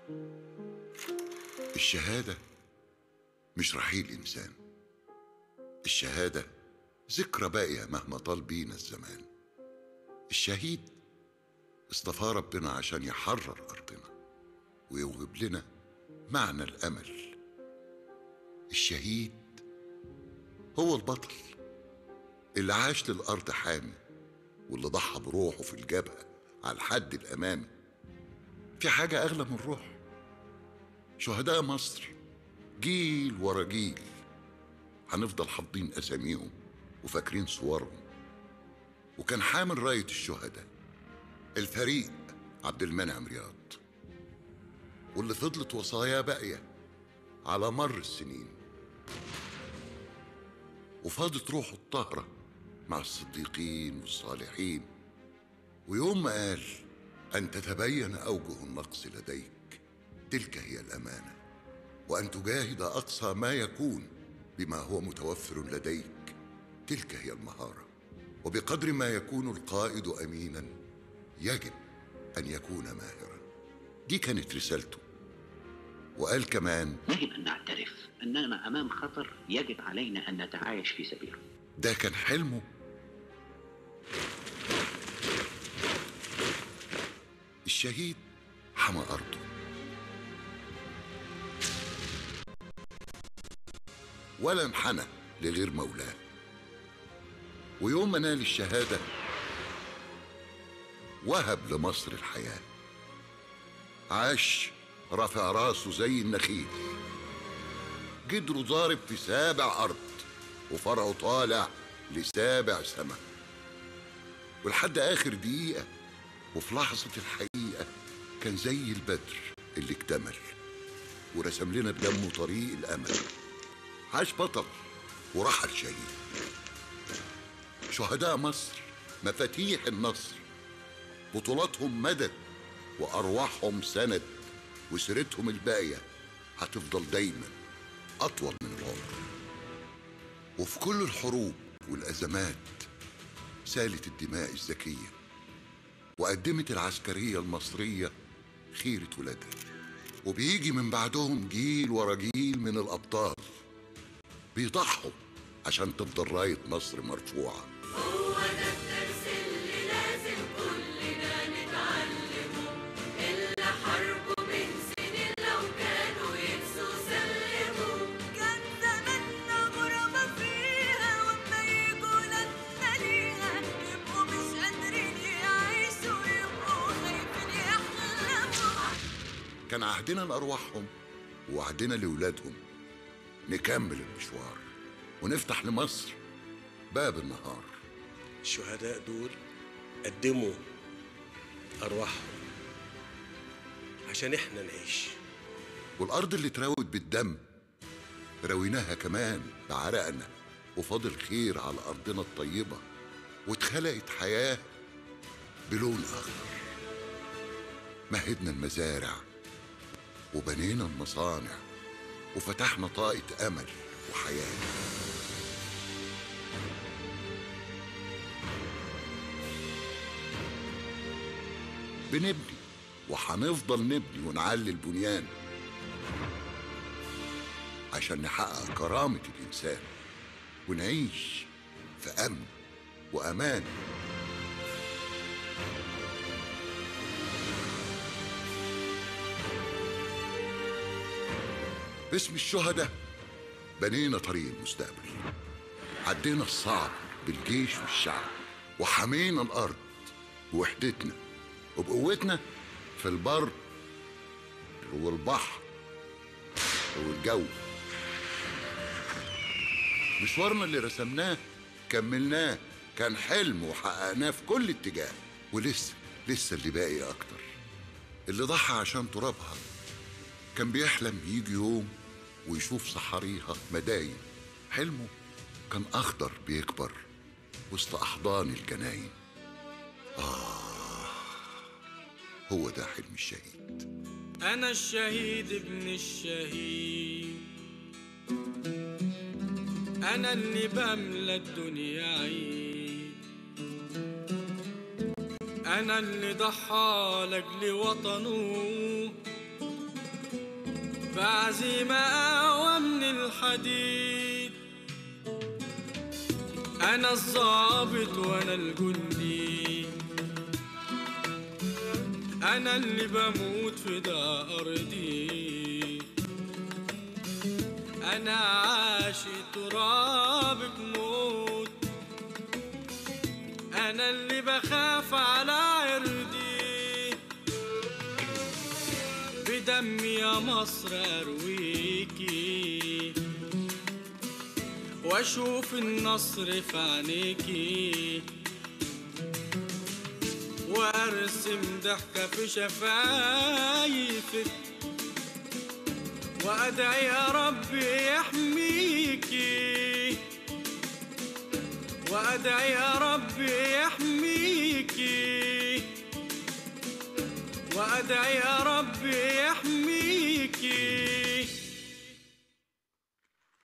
الشهادة مش رحيل إنسان الشهادة ذكرى باقية مهما طال بينا الزمان الشهيد اصطفى ربنا عشان يحرر أرضنا ويوهب لنا معنى الأمل الشهيد هو البطل اللي عاش للأرض حامي واللي ضحى بروحه في الجبهة على الحد الأمامي في حاجة أغلى من الروح شهداء مصر جيل ورا جيل هنفضل حافظين أساميهم وفاكرين صورهم وكان حامل راية الشهداء الفريق عبد المنعم رياض واللي فضلت وصايا باقية على مر السنين وفاضت روحه الطاهرة مع الصديقين والصالحين ويوم ما قال أن تتبين أوجه النقص لديك تلك هي الأمانة وأن تجاهد أقصى ما يكون بما هو متوفر لديك تلك هي المهارة وبقدر ما يكون القائد أمينا يجب أن يكون ماهرا دي كانت رسالته وقال كمان يجب أن نعترف أننا أمام خطر يجب علينا أن نتعايش في سبيله ده كان حلمه الشهيد حمى أرضه ولا انحنى لغير مولاه ويوم ما نال الشهادة وهب لمصر الحياة عاش رافع راسه زي النخيل جدره ضارب في سابع أرض وفرعه طالع لسابع سما ولحد آخر دقيقة وفي لحظة الحقيقة كان زي البدر اللي اكتمل ورسم لنا بدمه طريق الأمل عاش بطل ورحل شهيد شهداء مصر مفاتيح النصر بطولاتهم مدد وأرواحهم سند وسيرتهم الباقية هتفضل دايما أطول من العمر وفي كل الحروب والأزمات سالت الدماء الزكية وقدمت العسكرية المصرية خيرة ولادها وبيجي من بعدهم جيل ورا جيل من الأبطال بيضحوا عشان تفضل راية مصر مرفوعة هو ده الدرس اللي لازم كلنا نتعلمه اللي حاربوا من سنين لو كانوا ينسوا سلموا كان زماننا غربة فيها واما يجوا ناسنا ليها يبقوا مش قادرين يعيشوا يبقوا خايفين يحلموا كان عهدنا لأرواحهم وعهدنا لولادهم نكمل المشوار ونفتح لمصر باب النهار الشهداء دول قدموا أرواحهم عشان إحنا نعيش والأرض اللي اتراوت بالدم راويناها كمان بعرقنا وفاضل خير على أرضنا الطيبة واتخلقت حياة بلون أخضر مهدنا المزارع وبنينا المصانع وفتحنا طاقة أمل وحياة بنبني وهنفضل نبني ونعلي البنيان عشان نحقق كرامة الإنسان ونعيش في أمن وأمان باسم الشهداء بنينا طريق المستقبل عدينا الصعب بالجيش والشعب وحمينا الأرض بوحدتنا وبقوتنا في البر والبحر والجو مشوارنا اللي رسمناه كملناه كان حلم وحققناه في كل اتجاه ولسه لسه اللي باقي أكتر اللي ضحى عشان ترابها كان بيحلم يجي يوم ويشوف صحاريها مداين حلمه كان أخضر بيكبر وسط أحضان الجناين آه هو ده حلم الشهيد أنا الشهيد ابن الشهيد أنا اللي بملى الدنيا عيد أنا اللي ضحى لأجل وطنه بعزيمة أقوى من الحديد أنا الضابط وأنا الجندي أنا اللي بموت في ده أرضي أنا عاشق ترابك موت أنا اللي بخاف على عرضي بدمي يا مصر أرويكي وأشوف النصر في عينيكي وأرسم ضحكة في شفايفك وأدعي يا رب يحميكي وأدعي يا رب يحميكي وأدعي يا رب